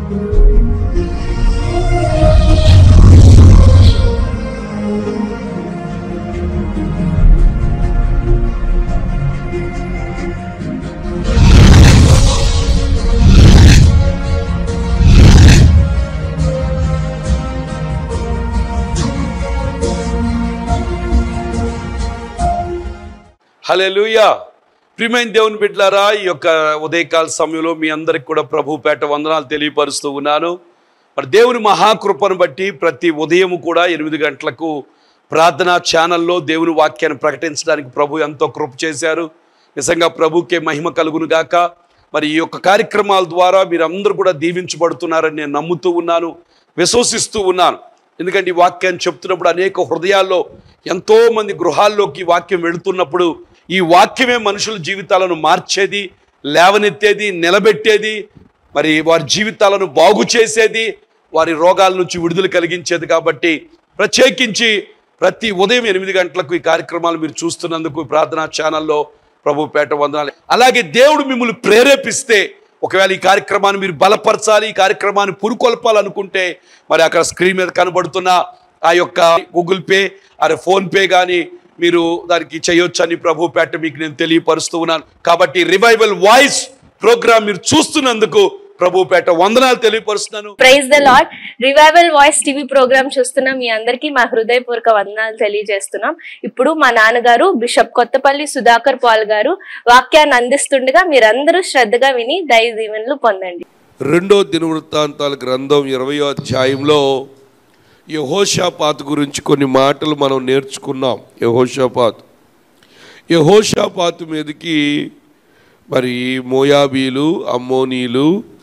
హల్లెలూయా ప్రియమైన దేవుని బిడ్డలారా ఈ యొక్క ఉదయకాల సమయంలో మీ అందరికి కూడా ప్రభు పేట వందనాలు తెలియపరుస్తూ ఉన్నాను మరి దేవుని మహాకృపను బట్టి ప్రతి ఉదయం కూడా ఎనిమిది గంటలకు ప్రార్థనా ఛానల్లో దేవుని వాక్యాన్ని ప్రకటించడానికి ప్రభు ఎంతో కృప చేశారు నిజంగా ప్రభుకే మహిమ కలుగును గాక మరి ఈ యొక్క కార్యక్రమాల ద్వారా మీరందరూ కూడా దీవించబడుతున్నారని నేను నమ్ముతూ ఉన్నాను విశ్వసిస్తూ ఉన్నాను ఎందుకంటే ఈ వాక్యాన్ని చెప్తున్నప్పుడు అనేక హృదయాల్లో ఎంతో మంది గృహాల్లోకి ఈ వాక్యం వెళుతున్నప్పుడు ఈ వాక్యమే మనుషుల జీవితాలను మార్చేది లేవనెత్తేది నిలబెట్టేది మరి వారి జీవితాలను బాగు చేసేది వారి రోగాల నుంచి విడుదల కలిగించేది కాబట్టి ప్రత్యేకించి ప్రతి ఉదయం ఎనిమిది గంటలకు ఈ కార్యక్రమాలు మీరు చూస్తున్నందుకు ఈ ప్రార్థనా ఛానల్లో ప్రభు పేట వందనాలు అలాగే దేవుడు మిమ్మల్ని ప్రేరేపిస్తే ఒకవేళ ఈ కార్యక్రమాన్ని మీరు బలపరచాలి ఈ కార్యక్రమాన్ని పురుకొల్పాలనుకుంటే మరి అక్కడ స్క్రీన్ మీద కనబడుతున్న ఆ యొక్క గూగుల్ పే అరే ఫోన్ పే కానీ మీరు దానికి చేయొచ్చని ప్రభు పేట మీకు నేను తెలియపరుస్తూ ఉన్నాను కాబట్టి రివైవల్ వాయిస్ ప్రోగ్రామ్ మీరు చూస్తున్నందుకు ప్రభు పేట వందనాలు తెలియపరుస్తున్నాను praise the Lord revival voice TV programme చూస్తున్న మీ అందరికీ మా హృదయపూర్వక వందనాలు తెలియజేస్తున్నాం ఇప్పుడు మా నాన్నగారు బిషప్ కొత్తపల్లి సుధాకర్ పాల్ గారు వాక్యాన్ని అందిస్తుండగా మీరందరూ శ్రద్ధగా విని దయ దీవెనలు పొందండి రెండో దినవృత్తాంతాల గ్రంథం ఇరవయో అధ్యాయంలో యహోషాపాత్ గురించి కొన్ని మాటలు మనం నేర్చుకున్నాం యహోషాపాత్ యహోషాపాతు మీదకి మరి మోయాబీలు అమ్మోనీలు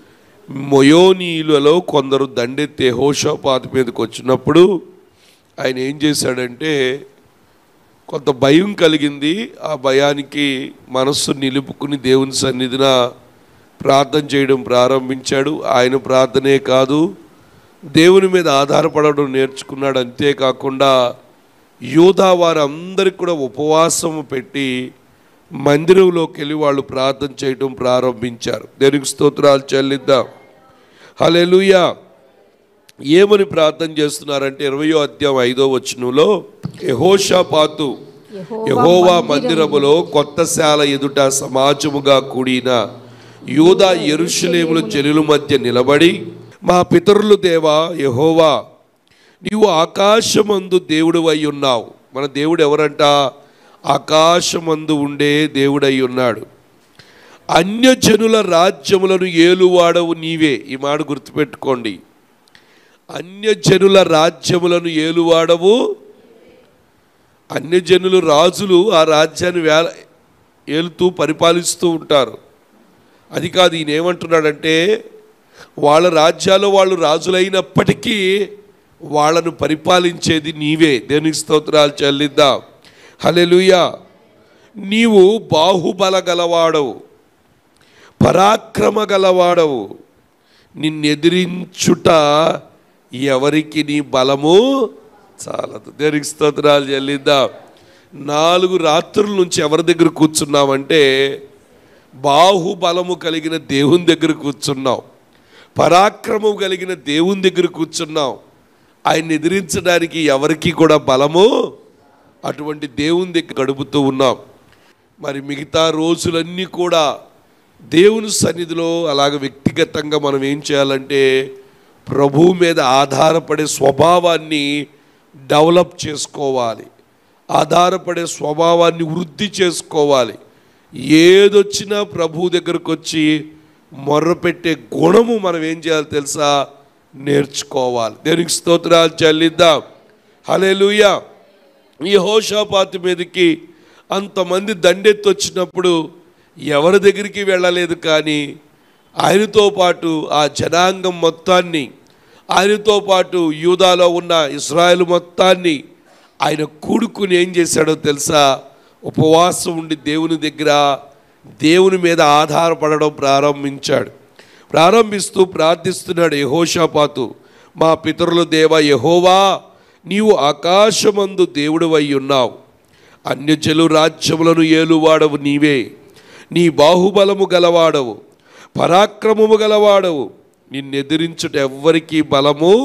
మొయోనీలలో కొందరు దండెత్తి యహోషాపాతు మీదకి వచ్చినప్పుడు ఆయన ఏం చేశాడంటే కొంత భయం కలిగింది ఆ భయానికి మనస్సు నిలుపుకుని దేవుని సన్నిధిన ప్రార్థన చేయడం ప్రారంభించాడు ఆయన ప్రార్థనే కాదు దేవుని మీద ఆధారపడడం నేర్చుకున్నాడు అంతేకాకుండా యూదా వారందరికి కూడా ఉపవాసం పెట్టి మందిరంలోకి వెళ్ళి వాళ్ళు ప్రార్థన చేయడం ప్రారంభించారు దేనికి స్తోత్రాలు చెల్లిద్దాం హల్లెలూయా ఏమని ప్రార్థన చేస్తున్నారంటే ఇరవయో అధ్యాయం ఐదో వచనంలో యహోషాపాతు యహోవా మందిరములో కొత్త శాల ఎదుట సమాజముగా కూడిన యూదా ఎరుషలేముల జనుల మధ్య నిలబడి మా పితరులు దేవా యహోవా నీవు ఆకాశమందు దేవుడు అయి ఉన్నావు మన దేవుడు ఎవరంట ఆకాశమందు ఉండే దేవుడై ఉన్నాడు అన్యజనుల రాజ్యములను ఏలువాడవు నీవే ఈ మాట గుర్తుపెట్టుకోండి అన్యజనుల రాజ్యములను ఏలువాడవు అన్యజనులు రాజులు ఆ రాజ్యాన్ని వేల ఏలుతూ పరిపాలిస్తూ ఉంటారు అది కాదు ఈయన ఏమంటున్నాడంటే వాళ్ళ రాజ్యాల్లో వాళ్ళు రాజులైనప్పటికీ వాళ్ళను పరిపాలించేది నీవే దేనికి స్తోత్రాలు చెల్లిద్దాం హలెలుయా నీవు బాహుబల గలవాడవు పరాక్రమ గలవాడవు నిన్నెదిరించుట ఎవరికి నీ బలము చాలదు దేనికి స్తోత్రాలు చెల్లిద్దాం నాలుగు రాత్రుల నుంచి ఎవరి దగ్గర కూర్చున్నామంటే బాహుబలము కలిగిన దేవుని దగ్గర కూర్చున్నాం పరాక్రమం కలిగిన దేవుని దగ్గర కూర్చున్నాం ఆయన్ని ఎదిరించడానికి ఎవరికి కూడా బలము అటువంటి దేవుని దగ్గర గడుపుతూ ఉన్నాం మరి మిగతా రోజులన్నీ కూడా దేవుని సన్నిధిలో అలాగ వ్యక్తిగతంగా మనం ఏం చేయాలంటే ప్రభువు మీద ఆధారపడే స్వభావాన్ని డెవలప్ చేసుకోవాలి ఆధారపడే స్వభావాన్ని వృద్ధి చేసుకోవాలి ఏదొచ్చినా ప్రభు దగ్గరకు వచ్చి మొర్రపెట్టే గుణము మనం ఏం చేయాలి తెలుసా నేర్చుకోవాలి దేనికి స్తోత్రాలు చెల్లిద్దాం హలేలుయా ఈ హోషాపాతి మీదకి అంతమంది దండెత్తి వచ్చినప్పుడు ఎవరి దగ్గరికి వెళ్ళలేదు కానీ ఆయనతో పాటు ఆ జనాంగం మొత్తాన్ని ఆయనతో పాటు యూదాలో ఉన్న ఇస్రాయల్ మొత్తాన్ని ఆయన కూడుకుని ఏం చేశాడో తెలుసా ఉపవాసం ఉండి దేవుని దగ్గర దేవుని మీద ఆధారపడడం ప్రారంభించాడు ప్రారంభిస్తూ ప్రార్థిస్తున్నాడు యహోషాపాతు మా పితరుల దేవ యహోవా నీవు ఆకాశమందు దేవుడు అయి ఉన్నావు అన్యజలు రాజ్యములను ఏలువాడవు నీవే నీ బాహుబలము గలవాడవు పరాక్రమము గలవాడవు నిన్నెదిరించుట ఎవ్వరికీ బలము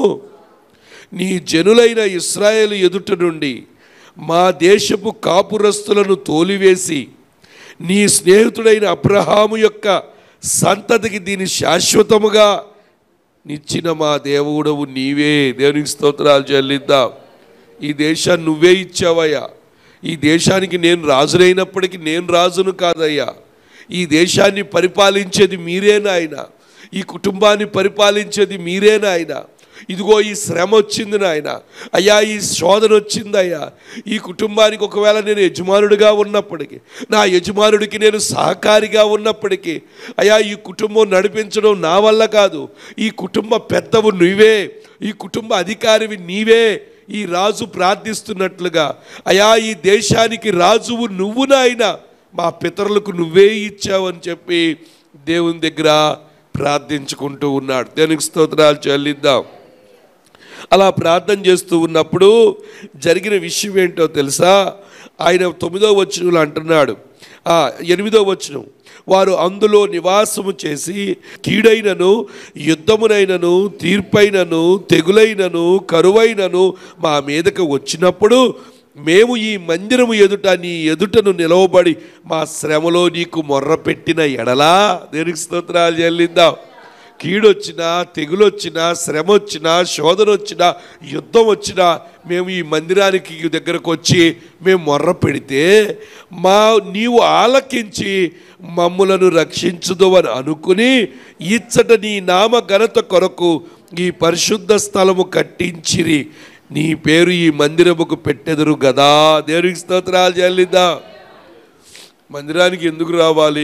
నీ జనులైన ఇస్రాయేలు ఎదుట నుండి మా దేశపు కాపురస్తులను తోలివేసి నీ స్నేహితుడైన అబ్రహాము యొక్క సంతతికి దీని శాశ్వతముగా నిచ్చిన మా దేవుడవు నీవే దేవునికి స్తోత్రాలు చెల్లిద్దాం ఈ దేశాన్ని నువ్వే ఇచ్చావయ్యా ఈ దేశానికి నేను రాజునైనప్పటికీ నేను రాజును కాదయ్యా ఈ దేశాన్ని పరిపాలించేది మీరే నాయన ఈ కుటుంబాన్ని పరిపాలించేది మీరే నాయన ఇదిగో ఈ శ్రమ వచ్చింది నాయన అయ్యా ఈ శోధన వచ్చింది అయ్యా ఈ కుటుంబానికి ఒకవేళ నేను యజమానుడిగా ఉన్నప్పటికీ నా యజమానుడికి నేను సహకారిగా ఉన్నప్పటికీ అయ్యా ఈ కుటుంబం నడిపించడం నా వల్ల కాదు ఈ కుటుంబ పెద్దవు నువ్వే ఈ కుటుంబ అధికారివి నీవే ఈ రాజు ప్రార్థిస్తున్నట్లుగా అయా ఈ దేశానికి రాజువు నువ్వు నాయన మా పితరులకు నువ్వే ఇచ్చావని చెప్పి దేవుని దగ్గర ప్రార్థించుకుంటూ ఉన్నాడు దేవునికి స్తోత్రాలు చెల్లిద్దాం అలా ప్రార్థన చేస్తూ ఉన్నప్పుడు జరిగిన విషయం ఏంటో తెలుసా ఆయన తొమ్మిదో వచనంలో అంటున్నాడు ఆ, ఎనిమిదో వచనం వారు అందులో నివాసము చేసి కీడైనను యుద్ధమునైనను తీర్పైనను తెగులైనను కరువైనను మా మీదకు వచ్చినప్పుడు మేము ఈ మందిరము ఎదుట నీ ఎదుటను నిలవబడి మా శ్రమలో నీకు మొర్ర పెట్టిన ఎడలా దేనికి స్తోత్రాలు చెల్లిద్దాం కీడొచ్చినా తెగులొచ్చినా శ్రమ వచ్చినా శోధన వచ్చినా యుద్ధం వచ్చినా మేము ఈ మందిరానికి దగ్గరకు వచ్చి మేము మొర్ర పెడితే మా నీవు ఆలకించి మమ్ములను రక్షించుదు అని అనుకుని ఇచ్చట నీ నామ ఘనత కొరకు ఈ పరిశుద్ధ స్థలము కట్టించిరి నీ పేరు ఈ మందిరముకు పెట్టెదరు గదా దేవునికి స్తోత్రాలు చెల్లిద్దా మందిరానికి ఎందుకు రావాలి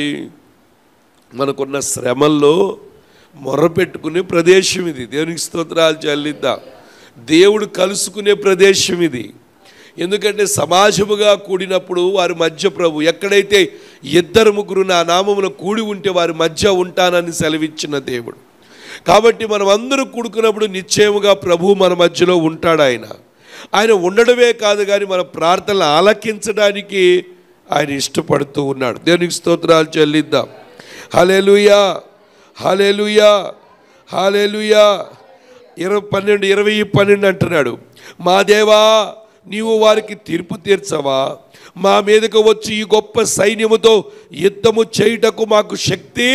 మనకున్న శ్రమల్లో మొర్రపెట్టుకునే ప్రదేశం ఇది దేవునికి స్తోత్రాలు చెల్లిద్దాం దేవుడు కలుసుకునే ప్రదేశం ఇది ఎందుకంటే సమాజముగా కూడినప్పుడు వారి మధ్య ప్రభు ఎక్కడైతే ఇద్దరు ముగ్గురు నా నామమున కూడి ఉంటే వారి మధ్య ఉంటానని సెలవిచ్చిన దేవుడు కాబట్టి మనం అందరూ కూడుకున్నప్పుడు నిశ్చయముగా ప్రభు మన మధ్యలో ఉంటాడు ఆయన ఆయన ఉండడమే కాదు కానీ మన ప్రార్థనలు ఆలకించడానికి ఆయన ఇష్టపడుతూ ఉన్నాడు దేవునికి స్తోత్రాలు చెల్లిద్దాం హలెలుయా హలెలుయా హలెలుయా ఇరవై పన్నెండు ఇరవై పన్నెండు అంటున్నాడు మా దేవా నీవు వారికి తీర్పు తీర్చవా మా మీదకు వచ్చి ఈ గొప్ప సైన్యముతో యుద్ధము చేయుటకు మాకు శక్తి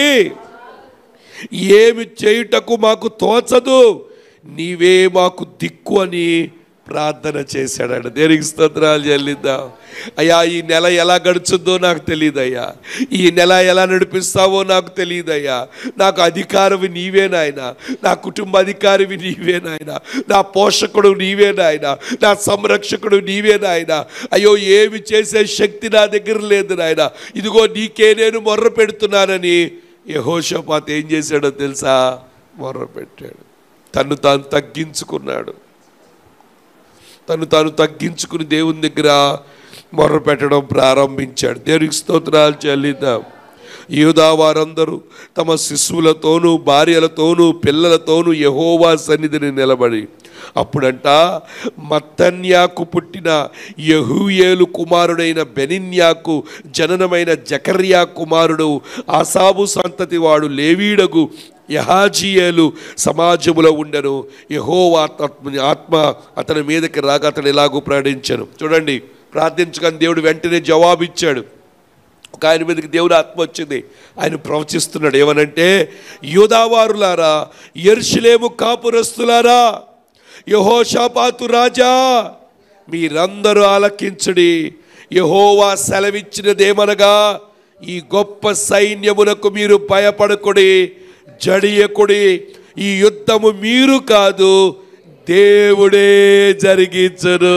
ఏమి చేయుటకు మాకు తోచదు నీవే మాకు దిక్కు అని ప్రార్థన చేశాడు దేనికి స్తోత్రాలు చెల్లిద్దాం అయ్యా ఈ నెల ఎలా గడుచుద్దో నాకు తెలియదయ్యా ఈ నెల ఎలా నడిపిస్తావో నాకు తెలియదయ్యా నాకు అధికారవి నీవే నాయన నా కుటుంబ అధికారివి నీవే నాయన నా పోషకుడు నీవే నాయన నా సంరక్షకుడు నీవే నాయన అయ్యో ఏమి చేసే శక్తి నా దగ్గర లేదు నాయన ఇదిగో నీకే నేను మొర్ర పెడుతున్నానని యహోషపాత్ ఏం చేశాడో తెలుసా మొర్ర పెట్టాడు తను తాను తగ్గించుకున్నాడు తను తాను తగ్గించుకుని దేవుని దగ్గర మొర్ర పెట్టడం ప్రారంభించాడు దేవునికి స్తోత్రాలు చెల్లిద్దాం యూదా వారందరూ తమ శిశువులతోనూ భార్యలతోనూ పిల్లలతోనూ యహోవా సన్నిధిని నిలబడి అప్పుడంట మత్తన్యాకు పుట్టిన యహూయేలు కుమారుడైన బెనిన్యాకు జననమైన జకర్యా కుమారుడు ఆసాబు సంతతి వాడు లేవీడగు యహాజీయేలు సమాజములో ఉండెను యహోవా ఆత్మ ఆత్మ అతని మీదకి రాగా అతను ఎలాగూ ప్రకటించాను చూడండి ప్రార్థించగానే దేవుడు వెంటనే జవాబిచ్చాడు ఒక ఆయన మీదకి దేవుడు ఆత్మ వచ్చింది ఆయన ప్రవచిస్తున్నాడు ఏమనంటే యూదావారులారా ఎర్షులేము కాపురస్తులారా యహోషాపాతు రాజా మీరందరూ ఆలకించుడి యహోవా సెలవిచ్చినదేమనగా ఈ గొప్ప సైన్యమునకు మీరు భయపడకుడి జడియకుడి ఈ యుద్ధము మీరు కాదు దేవుడే జరిగించరు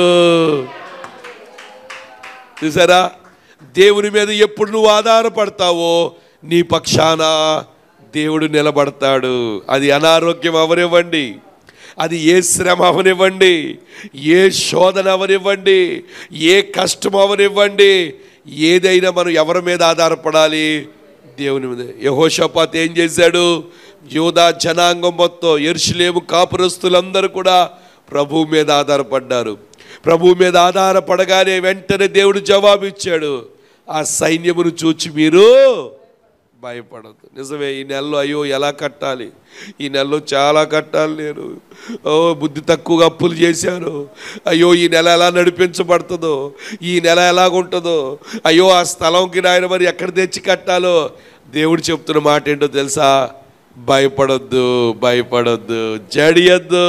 చూసారా దేవుని మీద ఎప్పుడు నువ్వు ఆధారపడతావో నీ పక్షాన దేవుడు నిలబడతాడు అది అనారోగ్యం అవనివ్వండి అది ఏ శ్రమ అవనివ్వండి ఏ శోధన అవనివ్వండి ఏ కష్టం అవనివ్వండి ఏదైనా మనం ఎవరి మీద ఆధారపడాలి దేవుని మీద యహోషపాత్ ఏం చేశాడు యోధా జనాంగం మొత్తం ఎరుషులేము కాపురస్తులందరూ కూడా ప్రభువు మీద ఆధారపడ్డారు ప్రభువు మీద ఆధారపడగానే వెంటనే దేవుడు జవాబు ఇచ్చాడు ఆ సైన్యమును చూచి మీరు భయపడద్దు నిజమే ఈ నెలలో అయ్యో ఎలా కట్టాలి ఈ నెలలో చాలా కట్టాలి నేను ఓ బుద్ధి తక్కువగా అప్పులు చేశాను అయ్యో ఈ నెల ఎలా నడిపించబడుతుందో ఈ నెల ఎలాగుంటుందో అయ్యో ఆ స్థలంకి నాయన మరి ఎక్కడ తెచ్చి కట్టాలో దేవుడు చెప్తున్న మాట ఏంటో తెలుసా భయపడొద్దు భయపడొద్దు జడియొద్దు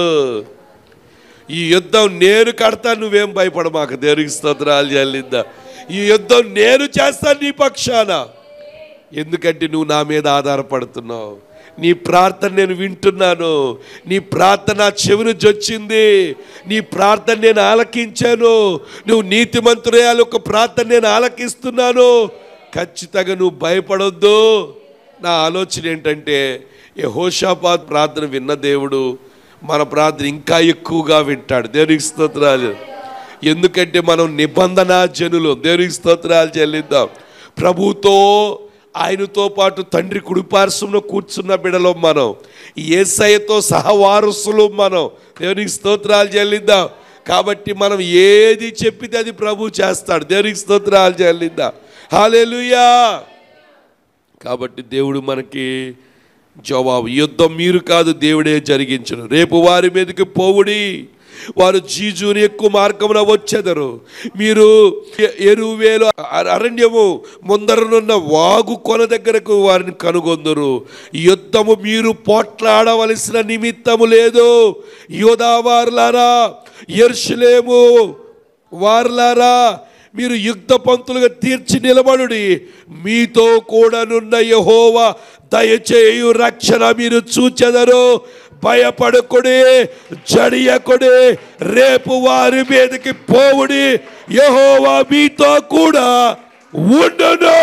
ఈ యుద్ధం నేను కడతాను నువ్వేం భయపడ మాకు దేవునికి స్తోత్రాలు చెల్లిద్దా ఈ యుద్ధం నేను చేస్తాను నీ పక్షాన ఎందుకంటే నువ్వు నా మీద ఆధారపడుతున్నావు నీ ప్రార్థన నేను వింటున్నాను నీ ప్రార్థన నా చెవిని జొచ్చింది నీ ప్రార్థన నేను ఆలకించాను నువ్వు నీతిమంతురాలు ఒక ప్రార్థన నేను ఆలకిస్తున్నాను ఖచ్చితంగా నువ్వు భయపడొద్దు నా ఆలోచన ఏంటంటే ఏ హోషాపాత్ ప్రార్థన విన్న దేవుడు మన ప్రార్థన ఇంకా ఎక్కువగా వింటాడు దేవునికి స్తోత్రాలు ఎందుకంటే మనం నిబంధన జనులు దేవునికి స్తోత్రాలు చెల్లిద్దాం ప్రభుతో ఆయనతో పాటు తండ్రి కుడిపార్శ్వంలో కూర్చున్న బిడలో మనం ఏసయ్యతో సహవారసులు మనం దేవునికి స్తోత్రాలు చెల్లిద్దాం కాబట్టి మనం ఏది చెప్పితే అది ప్రభు చేస్తాడు దేవునికి స్తోత్రాలు చెల్లిద్దాం హాలేలుయా కాబట్టి దేవుడు మనకి జవాబు యుద్ధం మీరు కాదు దేవుడే జరిగించను రేపు వారి మీదకి పోవుడి వారు జీజుని ఎక్కువ మార్గమున వచ్చెదరు మీరు ఎ- ఎరువేలు అ- అరణ్యము ముందరనున్న వాగు కొన దగ్గరకు వారిని కనుగొందరు యుద్ధము మీరు పోట్లాడవలసిన నిమిత్తము లేదు యోధావారులారా ఎర్షులేము వార్లారా మీరు యుద్ధ పంతులుగా తీర్చి నిలబడుడి మీతో కూడానున్న యహోవా దయచేయు రక్షణ మీరు చూచెదరు భయపడకుడి జడియకుడి రేపు వారి మీదకి పోవుడి యహోవా మీతో కూడా ఉండను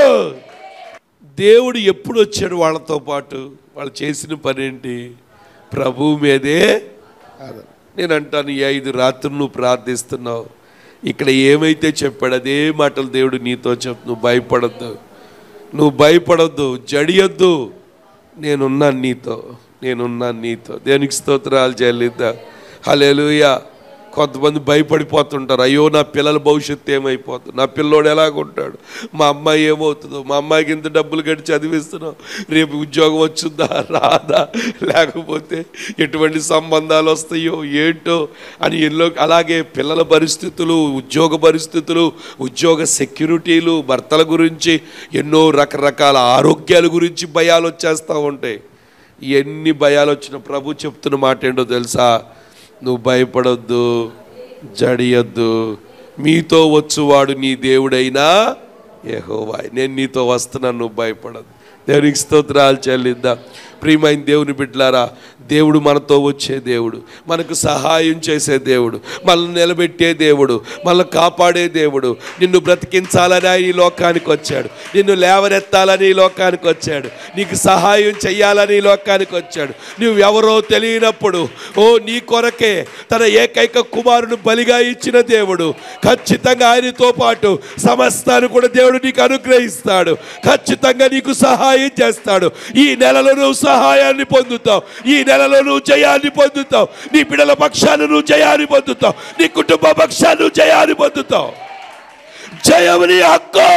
దేవుడు ఎప్పుడు వచ్చాడు వాళ్ళతో పాటు వాళ్ళు చేసిన పని ఏంటి ప్రభు మీదే ఆధారం. నేను అంటాను ఈ ఐదు రాత్రులు నువ్వు ప్రార్థిస్తున్నావు ఇక్కడ ఏమైతే చెప్పాడు అదే మాటలు దేవుడు నీతో చెప్పు నువ్వు భయపడద్దు నువ్వు భయపడొద్దు జడియొద్దు నేనున్నాను నీతో నేనున్నాను నీతో దేనికి స్తోత్రాలు చెల్లిద్దా హలేలుయా కొంతమంది భయపడిపోతుంటారు అయ్యో నా పిల్లల భవిష్యత్తు ఏమైపోతుంది నా పిల్లోడు ఎలాగుంటాడు మా అమ్మాయి ఏమవుతుందో మా అమ్మాయికి ఇంత డబ్బులు కట్టి చదివిస్తున్నాం రేపు ఉద్యోగం వచ్చుద్దా రాదా లేకపోతే ఎటువంటి సంబంధాలు వస్తాయో ఏంటో అని ఎన్నో అలాగే పిల్లల పరిస్థితులు ఉద్యోగ పరిస్థితులు ఉద్యోగ సెక్యూరిటీలు భర్తల గురించి ఎన్నో రకరకాల ఆరోగ్యాల గురించి భయాలు వచ్చేస్తూ ఉంటాయి ఎన్ని భయాలు వచ్చిన ప్రభు చెప్తున్న మాట ఏంటో తెలుసా నువ్వు భయపడొద్దు జడియొద్దు మీతో వచ్చువాడు నీ దేవుడైనా యెహోవా నేను నీతో వస్తున్నాను నువ్వు భయపడద్దు దేవునికి స్తోత్రాలు చెల్లిద్దాం ప్రియమైన దేవుని బిడ్డలారా దేవుడు మనతో వచ్చే దేవుడు మనకు సహాయం చేసే దేవుడు మనల్ని నిలబెట్టే దేవుడు మనల్ని కాపాడే దేవుడు నిన్ను బ్రతికించాలని ఆయన ఈ లోకానికి వచ్చాడు నిన్ను లేవనెత్తాలని ఈ లోకానికి వచ్చాడు నీకు సహాయం చెయ్యాలని ఈ లోకానికి వచ్చాడు నువ్వు ఎవరో తెలియనప్పుడు ఓ నీ కొరకే తన ఏకైక కుమారుని బలిగా ఇచ్చిన దేవుడు ఖచ్చితంగా ఆయనతో పాటు సమస్తాన్ని కూడా దేవుడు నీకు అనుగ్రహిస్తాడు ఖచ్చితంగా నీకు సహాయం చేస్తాడు ఈ నెలలో నువ్వు సహాయాన్ని పొందుతావు ఈ నెలలో నువ్వు జయాన్ని పొందుతావు నీ బిడ్డల పక్షాన్ని నువ్వు జయాన్ని పొందుతావు నీ కుటుంబ పక్షాన్ని నువ్వు జయాన్ని పొందుతావు జయమని హక్కు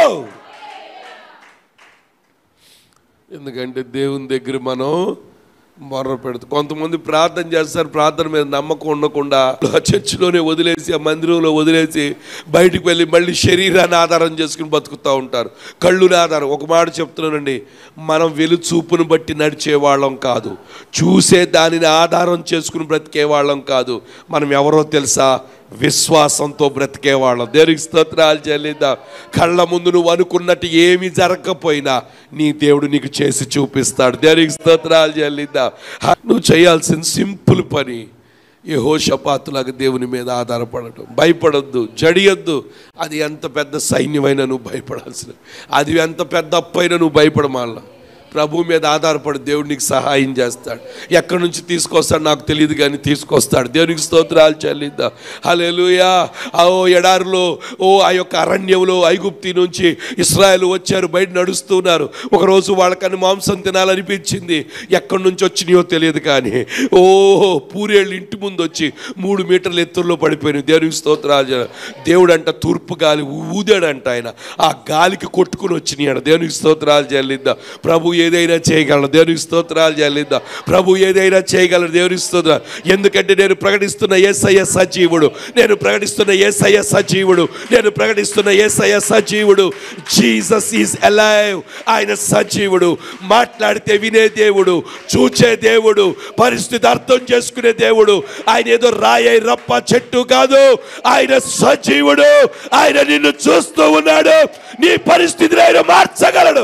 ఎందుకంటే దేవుని దగ్గర మనం మొర్ర పెడుతుంది కొంతమంది ప్రార్థన చేస్తారు ప్రార్థన మీద నమ్మకం ఉండకుండా ఆ చర్చిలోనే వదిలేసి ఆ మందిరంలో వదిలేసి బయటికి వెళ్ళి మళ్ళీ శరీరాన్ని ఆధారం చేసుకుని బతుకుతూ ఉంటారు కళ్ళుని ఆధారం ఒక మాట చెప్తున్నానండి మనం వెలుచూపును బట్టి నడిచే వాళ్ళం కాదు చూసే దానిని ఆధారం చేసుకుని బ్రతికే వాళ్ళం కాదు మనం ఎవరో తెలుసా విశ్వాసంతో బ్రతికేవాళ్ళం దేవునికి స్తోత్రాలు చెల్లిద్దాం కళ్ళ ముందు నువ్వు అనుకున్నట్టు ఏమి జరగకపోయినా నీ దేవుడు నీకు చేసి చూపిస్తాడు దేవునికి స్తోత్రాలు చెల్లిద్దాం హ, నువ్వు చేయాల్సిన సింపుల్ పని ఏ హోషపాతులాగా దేవుని మీద ఆధారపడటం భయపడొద్దు జడియొద్దు అది ఎంత పెద్ద సైన్యమైనా నువ్వు భయపడాల్సిన అది ఎంత పెద్ద అప్పైనా నువ్వు భయపడమాల ప్రభు మీద ఆధారపడి దేవుడు నీకు సహాయం చేస్తాడు ఎక్కడి నుంచి తీసుకొస్తాడు నాకు తెలియదు కానీ తీసుకొస్తాడు దేవునికి స్తోత్రాలు చెల్లిద్దాం హల్లెలూయా ఆ ఓ ఎడారిలో ఓ ఆ యొక్క అరణ్యంలో ఐగుప్తి నుంచి ఇస్రాయల్ వచ్చారు బయట నడుస్తున్నారు ఒకరోజు వాళ్ళకని మాంసం తినాలనిపించింది ఎక్కడి నుంచి వచ్చినాయో తెలియదు కానీ ఓ పూరేళ్ళు ఇంటి ముందు వచ్చి మూడు మీటర్ల ఎత్తుల్లో పడిపోయినాయి దేవునికి స్తోత్రాలు చెల్లి- దేవుడు అంట తూర్పు గాలి ఊదాడంట ఆయన ఆ గాలికి కొట్టుకుని వచ్చినాయి అంట దేవునికి స్తోత్రాలు చెల్లిద్దాం ప్రభు ఏదైనా చేయగలడు దేవునికి స్తోత్రాలు చెల్లిద్దాం ప్రభు ఏదైనా చేయగలడు దేవునికి స్తోత్రాలు ఎందుకంటే నేను ప్రకటిస్తున్న ఏసయ్య సజీవుడు నేను ప్రకటిస్తున్న ఏసయ్య సజీవుడు నేను ప్రకటిస్తున్న ఏసయ్య సజీవుడు జీసస్ ఈజ్ అలైవ్ ఆయన సజీవుడు మాట్లాడితే వినే దేవుడు చూచే దేవుడు పరిస్థితి అర్థం చేసుకునే దేవుడు ఆయన ఏదో రాయ రప్ప చెట్టు కాదు ఆయన సజీవుడు ఆయన నిన్ను చూస్తూ ఉన్నాడు నీ పరిస్థితిని ఆయన మార్చగలడు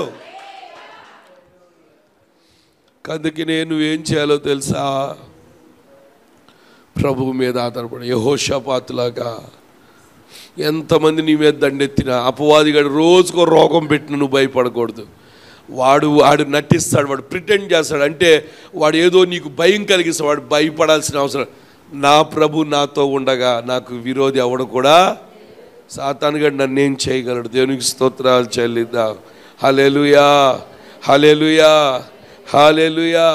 అందుకే నేను ఏం చేయాలో తెలుసా ప్రభువు మీద ఆధారపడి యహోషపాతులాగా ఎంతమంది నీ మీద దండెత్తినా అపవాదిగాడు రోజుకో రోగం పెట్టిన నువ్వు భయపడకూడదు వాడు వాడు నటిస్తాడు వాడు ప్రిటెండ్ చేస్తాడు అంటే వాడు ఏదో నీకు భయం కలిగిస్తాడు వాడు భయపడాల్సిన అవసరం నా ప్రభు నాతో ఉండగా నాకు విరోధి అవడం కూడా సాతానుగాడు నన్ను ఏం చేయగలడు దేవునికి స్తోత్రాలు చెల్లిద్దాం హలెలుయా హలెలుయా హాలెలుయా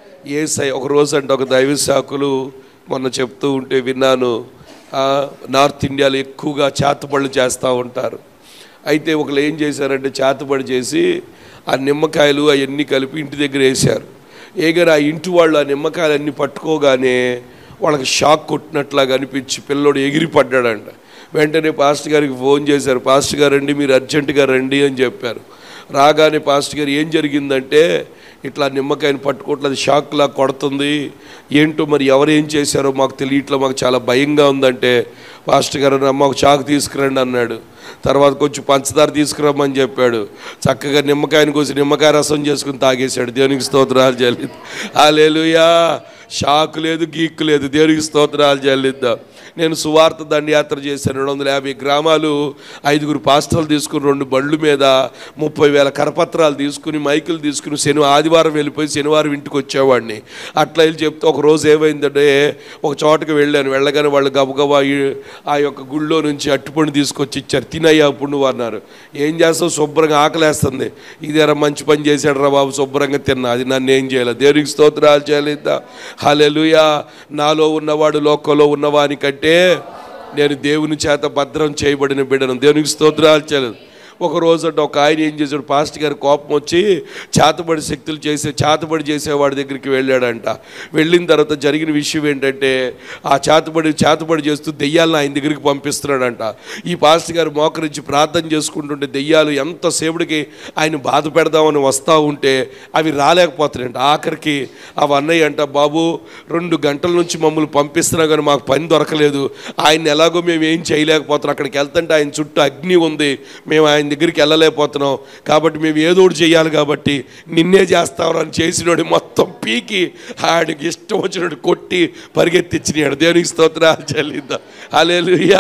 ఏసై ఒక రోజు అంటే ఒక దైవ శాఖలు మొన్న చెప్తూ ఉంటే విన్నాను ఆ, నార్త్ ఇండియాలో ఎక్కువగా చేతబళ్ళు చేస్తూ ఉంటారు అయితే ఒకళ్ళు ఏం చేశారంటే చేతబడి చేసి ఆ నిమ్మకాయలు అవన్నీ కలిపి ఇంటి దగ్గర వేశారు ఏగారు ఆ ఇంటి వాళ్ళు ఆ నిమ్మకాయలు అన్నీ పట్టుకోగానే వాళ్ళకి షాక్ కొట్టినట్లాగా అనిపించి పిల్లోడు ఎగిరి పడ్డాడంట వెంటనే పాస్టర్ గారికి ఫోన్ చేశారు పాస్టర్ గారు రండి మీరు అర్జెంటుగా రండి అని చెప్పారు రాగానే పాస్టర్ గారు ఏం జరిగిందంటే ఇట్లా నిమ్మకాయని పట్టుకోవట్లేదు అది షాక్లా కొడుతుంది ఏంటో మరి ఎవరు ఏం చేశారో మాకు తెలియట్లా మాకు చాలా భయంగా ఉందంటే పాస్టర్ గారు అమ్మ ఒక చాకు తీసుకురండి అన్నాడు తర్వాత కొంచెం పంచదార తీసుకురమ్మని చెప్పాడు చక్కగా నిమ్మకాయని కోసి నిమ్మకాయ రసం చేసుకుని తాగేశాడు దేవునికి స్తోత్రాలు చెల్లిద్దాం ఆలేలుయా షాకు లేదు గీక్కు లేదు దేవునికి స్తోత్రాలు చెల్లిద్దాం నేను సువార్త దండయాత్ర చేశాను రెండు వందల యాభై గ్రామాలు ఐదుగురు పాస్టర్లు తీసుకుని రెండు బళ్ళు మీద ముప్పై వేల కరపత్రాలు తీసుకుని మైకులు తీసుకుని శని ఆదివారం వెళ్ళిపోయి శనివారం ఇంటికి వచ్చేవాడిని అట్లా వెళ్ళి చెప్తే ఒక రోజు ఏమైందంటే ఒక చోటకి వెళ్ళాను వెళ్ళగానే వాళ్ళు గబగబా ఈ- ఆ యొక్క గుళ్ళో నుంచి అట్టుపండు తీసుకొచ్చి ఇచ్చారు తినయ్యా అప్పుడు నువ్వు అన్నారు ఏం చేస్తావు శుభ్రంగా ఆకలేస్తుంది ఇదేరా మంచి పని చేశాడు రా బాబు శుభ్రంగా తిన్నా అది నన్ను ఏం చేయలేదు దేవునికి స్తోత్రాలు చేయలేదా హలెలుయా నాలో ఉన్నవాడు లోకంలో ఉన్నవాని కంటే నేను దేవుని చేత భద్రం చేయబడిన బిడ్డను దేవునికి స్తోత్రాలు చేయలేదు ఒక రోజు అంటే ఒక ఆయన ఏం చేశాడు పాస్టర్ గారి కోపం వచ్చి చేతబడి శక్తులు చేసే చేతబడి చేసేవాడి దగ్గరికి వెళ్ళాడంట వెళ్ళిన తర్వాత జరిగిన విషయం ఏంటంటే ఆ చేతబడి చేతబడి చేస్తూ దెయ్యాలను ఆయన దగ్గరికి పంపిస్తున్నాడంట ఈ పాస్టర్ గారు మోకరించి ప్రార్థన చేసుకుంటుంటే దెయ్యాలు ఎంత సేపుడికి ఆయన బాధ పెడదామని వస్తూ ఉంటే అవి రాలేకపోతున్నాయంట ఆఖరికి అవి అన్నయ్య అంట బాబు రెండు గంటల నుంచి మమ్మల్ని పంపిస్తున్నా కానీ మాకు పని దొరకలేదు ఆయన ఎలాగో మేము ఏం చేయలేకపోతున్నాం అక్కడికి వెళ్తుంటే ఆయన చుట్టూ అగ్ని ఉంది మేము ఆయన దగ్గరికి వెళ్ళలేకపోతున్నాం కాబట్టి మేము ఏదో ఒకటి చేయాలి కాబట్టి నిన్నే చేస్తాం అని చేసినోడు మొత్తం పీకి ఆడికి ఇష్టం వచ్చినట్టు కొట్టి పరిగెత్తిచ్చినాడు దేవునికి స్తోత్రాలు చెల్లిద్దాం హాలేలుయా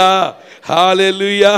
హాలేలుయా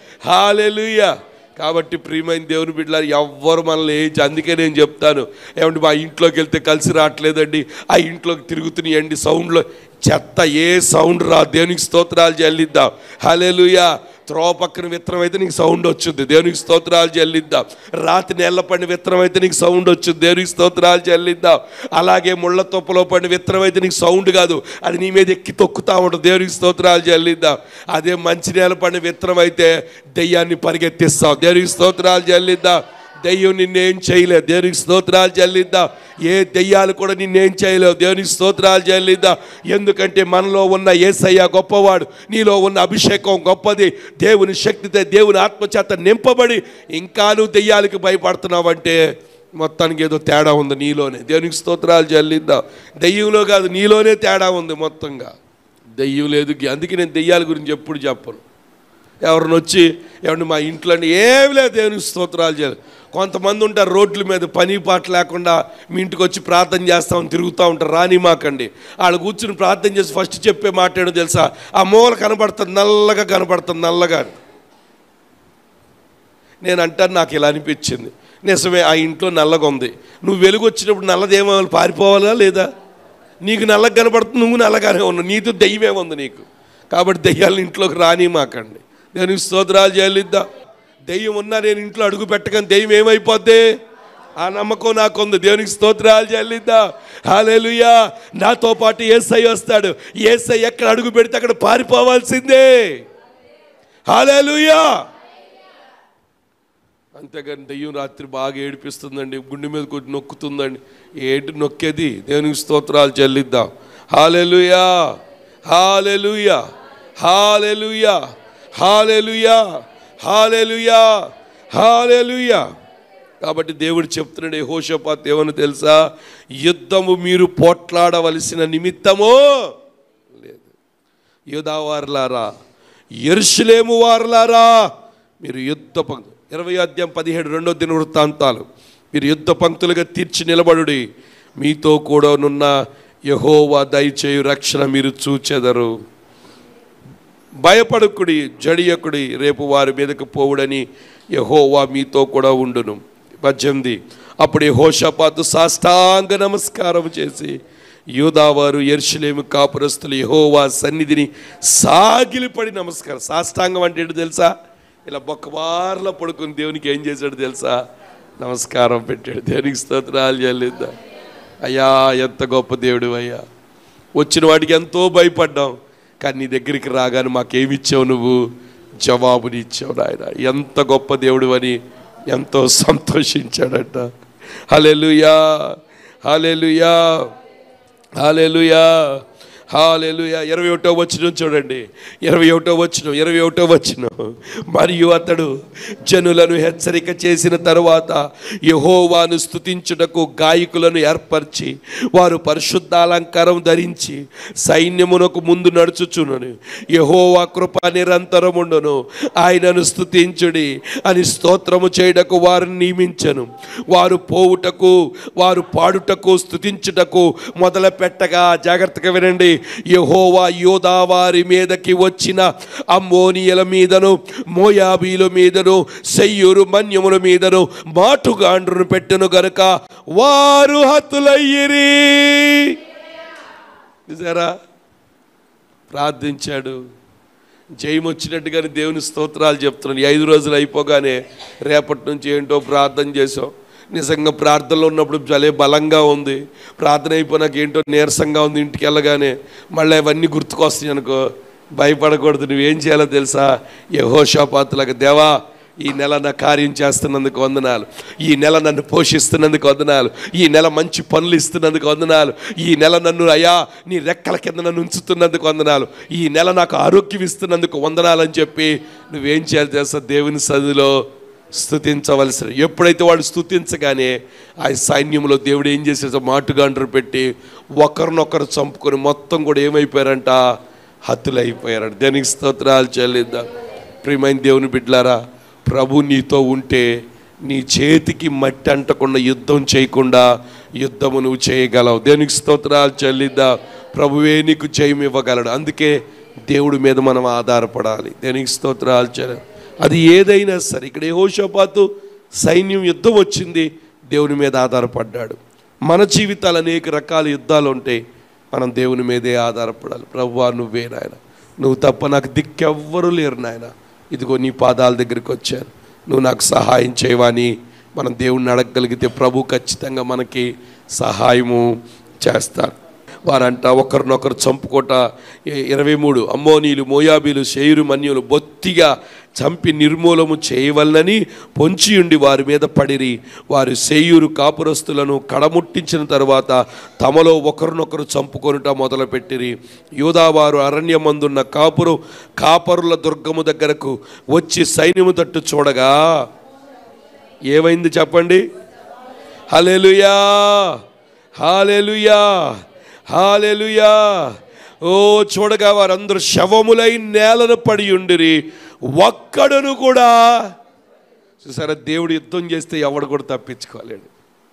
హాలేలుయా కాబట్టి ప్రియమైన దేవుని బిడ్డలారు ఎవ్వరు మనల్ని ఏం చే- అందుకే నేను చెప్తాను ఏమంటే మా ఇంట్లోకి వెళ్తే కలిసి రావట్లేదండి ఆ ఇంట్లోకి తిరుగుతున్నాయండి సౌండ్లో చెత్త ఏ సౌండ్ రా దేవునికి స్తోత్రాలు చెల్లిద్దాం హలేలుయా త్రోవ పక్కన విత్తనం అయితే నీకు సౌండ్ వచ్చింది దేవునికి స్తోత్రాలు చెల్లిద్దాం రాత్రి నేల పడిన విత్తనం అయితే నీకు సౌండ్ వచ్చింది దేవునికి స్తోత్రాలు చెల్లిద్దాం అలాగే ముళ్ళ తొప్పలో పడిన విత్తనం అయితే నీకు సౌండ్ కాదు అది నీ మీద ఎక్కి తొక్కుతా ఉంటుంది దేవునికి స్తోత్రాలు చెల్లిద్దాం అదే మంచి నేల పడిన విత్తనం అయితే దెయ్యాన్ని పరిగెత్తిస్తాం దేవునికి స్తోత్రాలు చెల్లిద్దాం దెయ్యం నిన్నేం చేయలేదు దేవునికి స్తోత్రాలు చెల్లిద్దాం ఏ దెయ్యాలు కూడా నిన్నేం చేయలేవు దేవునికి స్తోత్రాలు చెల్లిద్దాం ఎందుకంటే మనలో ఉన్న ఏసయ్య గొప్పవాడు నీలో ఉన్న అభిషేకం గొప్పది దేవుని శక్తితో దేవుని ఆత్మచేత నింపబడి ఇంకా నువ్వు దెయ్యాలకి భయపడుతున్నావంటే మొత్తానికి ఏదో తేడా ఉంది నీలోనే దేవునికి స్తోత్రాలు చెల్లిద్దాం దెయ్యంలో కాదు నీలోనే తేడా ఉంది మొత్తంగా దెయ్యం లేదు అందుకే నేను దెయ్యాల గురించి ఎప్పుడు చెప్పను ఎవరిని వచ్చి ఏమండి మా ఇంట్లో అంటే ఏమి లేదు దేవునికి స్తోత్రాలు చేయాలి కొంతమంది ఉంటారు రోడ్ల మీద పని పాట లేకుండా మీ ఇంటికి వచ్చి ప్రార్థన చేస్తామని తిరుగుతూ ఉంటారు రాని మాకండి వాళ్ళు కూర్చుని ప్రార్థన చేసి ఫస్ట్ చెప్పే మాట ఏంటో తెలుసా ఆ మూల కనబడుతుంది నల్లగా కనబడుతుంది నల్లగా అని. నేను అంటాను నాకు ఇలా అనిపించింది నిజమే ఆ ఇంట్లో నల్లగా ఉంది నువ్వు వెలుగు వచ్చినప్పుడు నల్లదేమో పారిపోవాలా లేదా నీకు నల్లగా కనపడుతుంది నువ్వు నల్లగానే ఉన్నావు నీతో దెయ్యమే ఉంది నీకు కాబట్టి దెయ్యాలను ఇంట్లోకి రాని మాకండి నేను స్తోత్రాలు చేయలేద్దా దెయ్యం ఉన్నా నేను ఇంట్లో అడుగు పెట్టగానే దెయ్యం ఏమైపోద్ది ఆ నమ్మకం నాకుంది దేవునికి స్తోత్రాలు చెల్లిద్దా హాలేలుయా నాతో పాటు ఏసై వస్తాడు ఏసై ఎక్కడ అడుగు పెడితే అక్కడ పారిపోవాల్సిందే హాలేలుయా అంతేగాని దెయ్యం రాత్రి బాగా ఏడిపిస్తుందండి గుండె మీద కొట్టి నొక్కుతుందండి ఏంటి నొక్కేది దేవునికి స్తోత్రాలు చెల్లిద్దాం hallelujah hallelujah hallelujah hallelujah hallelujah hallelujah కాబట్టి దేవుడు చెప్తున్నాడు హోషపాత్ ఏమని తెలుసా యుద్ధము మీరు పోట్లాడవలసిన నిమిత్తమో లేదు యూదావార్లారా ఎరుషులేము వార్లారా మీరు యుద్ధ పంక్తు ఇరవై అధ్యాయం పదిహేడు రెండో దిన వృత్తాంతాలు మీరు యుద్ధ పంక్తులుగా తీర్చి నిలబడుడి మీతో కూడా నున్న యహోవా దయచేయు రక్షణ మీరు చూచెదరు భయపడకుడి జడియకుడి రేపు వారి మీదకు పోవుడని యహోవా మీతో కూడా ఉండును పద్దెనిమిది అప్పుడు హోషపాతు సాష్టాంగ నమస్కారం చేసి యూదావారు ఎర్షలేము కాపురస్తులు యహోవా సన్నిధిని సాగిలిపడి నమస్కారం సాష్టాంగం అంటే ఏంటో తెలుసా ఇలా బొక్కబార్లో పడుకుని దేవునికి ఏం చేశాడు తెలుసా నమస్కారం పెట్టాడు దేవునికి స్తోత్రాలు చెల్లిద్దా అయ్యా ఎంత గొప్ప దేవుడు అయ్యా వచ్చిన వాటికి ఎంతో భయపడ్డాం కానీ నీ దగ్గరికి రాగానే మాకేమి ఇచ్చావు నువ్వు జవాబుని ఇచ్చావు నాయన ఎంత గొప్ప దేవుడు అని ఎంతో సంతోషించాడట హలెలుయా హలెలుయా హలెలుయా హాలెలుయా ఇరవై ఒకటో వచ్చిన చూడండి ఇరవై ఒకటో వచ్చిన ఇరవై ఒకటో వచ్చిన మరియు అతడు జనులను హెచ్చరిక చేసిన తరువాత యహోవాను స్తుతించుటకు గాయకులను ఏర్పరిచి వారు పరిశుద్ధ అలంకారం ధరించి సైన్యమునకు ముందు నడుచుచునను యహోవా కృప నిరంతరముండును ఆయనను స్తుతించుడి అని స్తోత్రము చేయుటకు వారిని నియమించను వారు పోవుటకు వారు పాడుటకు స్తుతించుటకు మొదలు పెట్టగా జాగ్రత్తగా వినండి యహోవా యోధా వారి మీదకి వచ్చిన అమ్మోనియల మీదను మోయాబీల మీదను సెయ్యూరు మన్యముల మీదను మాటుగాండ్రును పెట్టెను గనుక వారు హతులయ్యిరి చూసారా ప్రార్థించాడు జయం వచ్చినట్టుగానే దేవుని స్తోత్రాలు చెప్తున్నాను ఈ ఐదు రోజులు అయిపోగానే రేపటి నుంచి ఏంటో ప్రార్థన చేసాం నిజంగా ప్రార్థనలో ఉన్నప్పుడు భలే బలంగా ఉంది ప్రార్థన అయిపోయినాక ఏంటో నీరసంగా ఉంది ఇంటికి వెళ్ళగానే మళ్ళీ అవన్నీ గుర్తుకొస్తాయి అనుకో భయపడకూడదు నువ్వేం చేయాలో తెలుసా యహోషాపాతులకు దేవా ఈ నెల నా కార్యం చేస్తున్నందుకు వందనాలు ఈ నెల నన్ను పోషిస్తున్నందుకు వందనాలు ఈ నెల మంచి పనులు ఇస్తున్నందుకు వందనాలు ఈ నెల నన్ను అయ్యా నీ రెక్కల కింద నన్ను ఉంచుతున్నందుకు వందనాలు ఈ నెల నాకు ఆరోగ్యం ఇస్తున్నందుకు వందనాలు అని చెప్పి నువ్వేం చేయాలి తెలుసా దేవుని సదిలో స్తుతించవలసిన ఎప్పుడైతే వాడు స్తుతించగానే ఆ సైన్యంలో దేవుడు ఏం చేసేసో మాటుగాండ్రు పెట్టి ఒకరినొకరు చంపుకొని మొత్తం కూడా ఏమైపోయారంట హతులైపోయారంట దేనికి స్తోత్రాలు చెల్లిద్దాం ప్రియమైన దేవుని బిడ్డలారా ప్రభు నీతో ఉంటే నీ చేతికి మట్టి అంటకుండా యుద్ధం చేయకుండా యుద్ధము నువ్వు చేయగలవు దేనికి స్తోత్రాలు చెల్లిద్దా ప్రభువే నీకు జయం ఇవ్వగలడు అందుకే దేవుడి మీద మనం ఆధారపడాలి దేనికి స్తోత్రాలు చెల్లి అది ఏదైనా సరే ఇక్కడ యెహోషాపాతు సైన్యం యుద్ధం వచ్చింది దేవుని మీద ఆధారపడ్డాడు మన జీవితాలు అనేక రకాల యుద్ధాలు ఉంటాయి మనం దేవుని మీదే ఆధారపడాలి ప్రభువా నువ్వే నాయన నువ్వు తప్ప నాకు దిక్కెవ్వరూ లేరు నాయన ఇదిగో నీ పాదాల దగ్గరికి వచ్చాను నువ్వు నాకు సహాయం చేయవని మనం దేవుణ్ణి అడగగలిగితే ప్రభు ఖచ్చితంగా మనకి సహాయము చేస్తాడు వారంట ఒకరినొకరు చంపుకోట ఇ- ఇరవై మూడు అమ్మోనీలు మోయాబీలు శేయురు మన్యులు బొత్తిగా చంపి నిర్మూలము చేయవలనని పొంచియుండి వారి మీద పడిరి వారు సేయూరు కాపురస్తులను కడముట్టించిన తర్వాత తమలో ఒకరినొకరు చంపుకొనుట మొదలుపెట్టిరి యూదావారు అరణ్యమందున్న కాపురు కాపరుల దుర్గము దగ్గరకు వచ్చి సైన్యము తట్టు చూడగా ఏమైంది చెప్పండి హలెలుయా హాలెలుయా హాలెలుయా ఓ చూడగా వారందరూ శవములై నేలను పడి ఉండిరి ఒక్కడును కూడా చూసారా దేవుడు యుద్ధం చేస్తే ఎవడు కూడా తప్పించుకోలేడు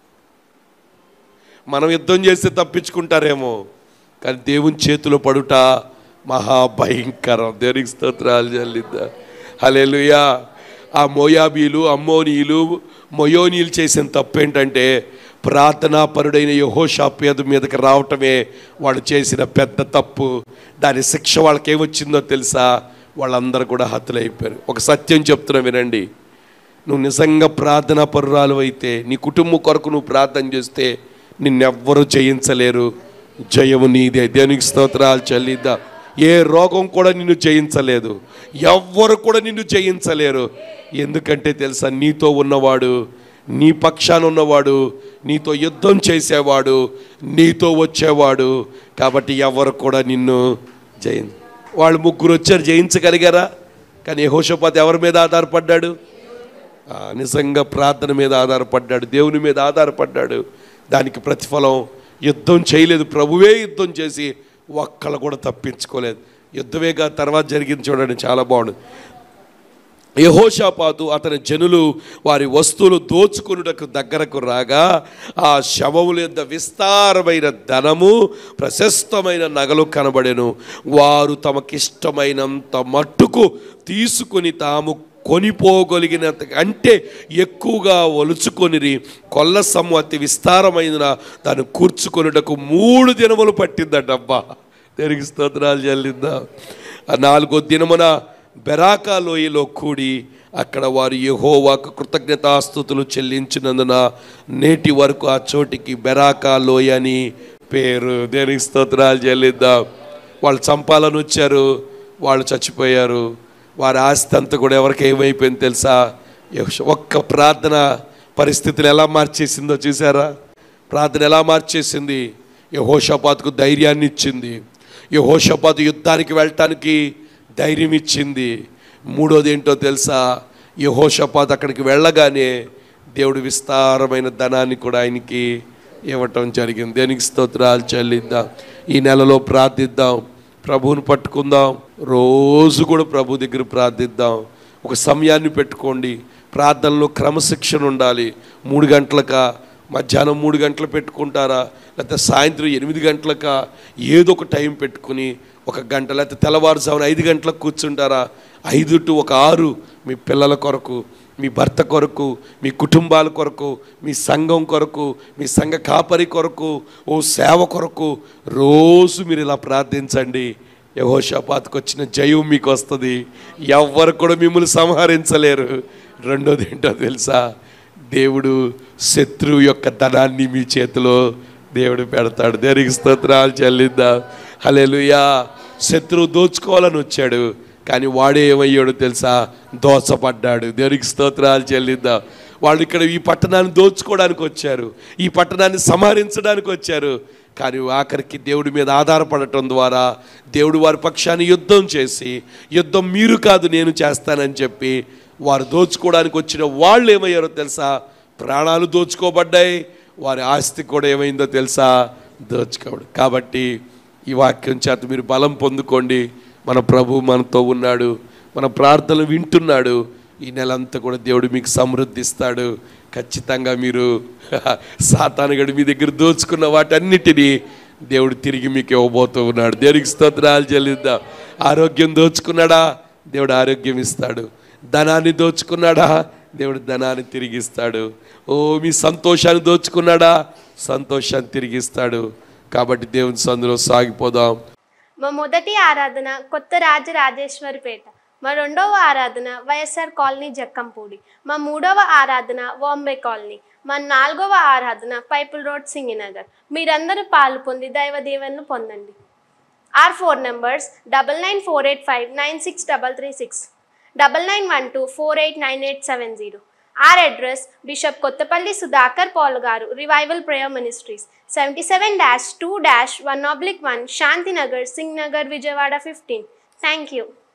మనం యుద్ధం చేస్తే తప్పించుకుంటారేమో కానీ దేవుని చేతిలో పడుట మహాభయంకరం దేవునికి స్తోత్రాలు చెల్లిద్దా హలెలుయా ఆ మోయాబీలు అమ్మోనీయులు మొయోనీయులు చేసిన తప్పు ఏంటంటే ప్రార్థనాపరుడైన యహోషాపేద మీదకి రావటమే వాళ్ళు చేసిన పెద్ద తప్పు దాని శిక్ష వాళ్ళకి ఏమొచ్చిందో తెలుసా వాళ్ళందరూ కూడా హతులైపోయారు ఒక సత్యం చెప్తున్నా వినండి నువ్వు నిజంగా ప్రార్థనా పరురాలు అయితే నీ కుటుంబం కొరకు నువ్వు ప్రార్థన చేస్తే నిన్నెవ్వరూ జయించలేరు జయము నీదే దేనికి స్తోత్రాలు చెల్లిద్దా ఏ రోగం కూడా నిన్ను జయించలేదు ఎవ్వరు కూడా నిన్ను జయించలేరు ఎందుకంటే తెలుసా నీతో ఉన్నవాడు నీ పక్షాన ఉన్నవాడు నీతో యుద్ధం చేసేవాడు నీతో వచ్చేవాడు కాబట్టి ఎవరు కూడా నిన్ను జయిం వాళ్ళు ముగ్గురు వచ్చారు జయించగలిగారా కానీ యెహోషాపాత్ ఎవరి మీద ఆధారపడ్డాడు ఆ, నిజంగా ప్రార్థన మీద ఆధారపడ్డాడు దేవుని మీద ఆధారపడ్డాడు దానికి ప్రతిఫలం యుద్ధం చేయలేదు ప్రభువే యుద్ధం చేసి ఒక్కళ్ళు కూడా తప్పించుకోలేదు యుద్ధమేగా తర్వాత జరిగింది చూడండి చాలా బాగుంది యహోషాపాతు అతని జనులు వారి వస్తువులు దోచుకొనుటకు దగ్గరకు రాగా ఆ శవముల యొద్ద విస్తారమైన ధనము ప్రశస్తమైన నగలు కనబడెను వారు తమకిష్టమైనంత మట్టుకు తీసుకుని తాము కొనిపోగలిగినంత అంటే ఎక్కువగా ఒలుచుకొనిరి కొల్ల సమ్ము అతి విస్తారమైన దాన్ని కూర్చుకొనుటకు మూడు దినములు పట్టిందటబ్బా దేనికి స్తోత్రాలు చెల్లిద్దా ఆ నాలుగో దినమున బెరాకా లోయలో కూడి అక్కడ వారు యెహోవాకు కృతజ్ఞతాస్థుతులు చెల్లించినందున నేటి వరకు ఆ చోటికి బెరాకా లోయ అని పేరు దేనికి స్తోత్రాలు చెల్లిద్దాం వాళ్ళు చంపాలని వచ్చారు వాళ్ళు చచ్చిపోయారు వారి ఆస్తి అంతా కూడా ఎవరికి ఏమైపోయింది తెలుసా యెహోషా- ఒక్క ప్రార్థన పరిస్థితులు ఎలా మార్చేసిందో చూసారా ప్రార్థన ఎలా మార్చేసింది యహోషపాత్కు ధైర్యాన్ని ఇచ్చింది యహోషపాత్ యుద్ధానికి వెళ్ళటానికి ధైర్యం ఇచ్చింది మూడోది ఏంటో తెలుసా యహోషపాత్ అక్కడికి వెళ్ళగానే దేవుడు విస్తారమైన ధనాన్ని కూడా ఆయనకి ఇవ్వటం జరిగింది దేనికి స్తోత్రాలు చెల్లిద్దాం ఈ నెలలో ప్రార్థిద్దాం ప్రభువుని పట్టుకుందాం రోజు కూడా ప్రభు దగ్గర ప్రార్థిద్దాం ఒక సమయాన్ని పెట్టుకోండి ప్రార్థనలో క్రమశిక్షణ ఉండాలి మూడు గంటలకా మధ్యాహ్నం మూడు గంటలు పెట్టుకుంటారా లేకపోతే సాయంత్రం ఎనిమిది గంటలకా ఏదో ఒక టైం పెట్టుకుని ఒక గంట లేకపోతే తెల్లవారుజామున ఐదు గంటలకు కూర్చుంటారా ఐదు టు ఒక ఆరు మీ పిల్లల కొరకు మీ భర్త కొరకు మీ కుటుంబాల కొరకు మీ సంఘం కొరకు మీ సంఘ కాపరి కొరకు ఓ సేవ కొరకు రోజు మీరు ఇలా ప్రార్థించండి యహోషపాత్కి వచ్చిన జయం మీకు వస్తుంది ఎవ్వరు కూడా మిమ్మల్ని సంహరించలేరు రెండోది ఏంటో తెలుసా దేవుడు శత్రువు యొక్క ధనాన్ని మీ చేతిలో దేవుడు పెడతాడు దేనికి స్తోత్రాలు చెల్లిద్దా హల్లెలూయా శత్రువు దోచుకోవాలని వచ్చాడు కానీ వాడే ఏమయ్యాడు తెలుసా దోచపడ్డాడు దేవునికి స్తోత్రాలు చెల్లిద్దాం వాళ్ళు ఇక్కడ ఈ పట్టణాన్ని దోచుకోవడానికి వచ్చారు ఈ పట్టణాన్ని సంహరించడానికి వచ్చారు కానీ ఆఖరికి దేవుడి మీద ఆధారపడటం ద్వారా దేవుడు వారి పక్షాన్ని యుద్ధం చేసి యుద్ధం మీరు కాదు నేను చేస్తానని చెప్పి వారు దోచుకోవడానికి వచ్చిన వాళ్ళు ఏమయ్యారో తెలుసా ప్రాణాలు దోచుకోబడ్డాయి వారి ఆస్తి కూడా ఏమైందో తెలుసా దోచుకోవడం కాబట్టి ఈ వాక్యం చేత మీరు బలం పొందుకోండి మన ప్రభు మనతో ఉన్నాడు మన ప్రార్థనలు వింటున్నాడు ఈ నెలంతా కూడా దేవుడు మీకు సమృద్ధిస్తాడు ఖచ్చితంగా మీరు సాతానుగడు మీ దగ్గర దోచుకున్న వాటన్నిటినీ దేవుడు తిరిగి మీకు ఇవ్వబోతూ ఉన్నాడు దేవుడికి స్తోత్రాలు చెల్లిద్దాం ఆరోగ్యం దోచుకున్నాడా దేవుడు ఆరోగ్యం ఇస్తాడు ధనాన్ని దోచుకున్నాడా దేవుడు ధనాన్ని తిరిగిస్తాడు ఓ మీ సంతోషాన్ని దోచుకున్నాడా సంతోషాన్ని తిరిగిస్తాడు కాబట్టి దేవుని సందులో సాగిపోదాం మా మొదటి ఆరాధన కొత్త రాజరాజేశ్వరిపేట మా రెండవ ఆరాధన వైఎస్ఆర్ కాలనీ జక్కంపూడి మా మూడవ ఆరాధన బాంబే కాలనీ మా నాలుగవ ఆరాధన పైపుల్ రోడ్ సింగినగర్ మీరందరూ పాలు పొంది దైవ దీవెనలు పొందండి or four numbers double nine four eight five nine six double three six double nine one two four eight nine eight seven zero or address bishop Kothapalli Sudhakar Paul గారు revival prayer ministries seventy seven dash two dash one oblique one Shantinagar Singh Nagar Vijayawada fifteen thank you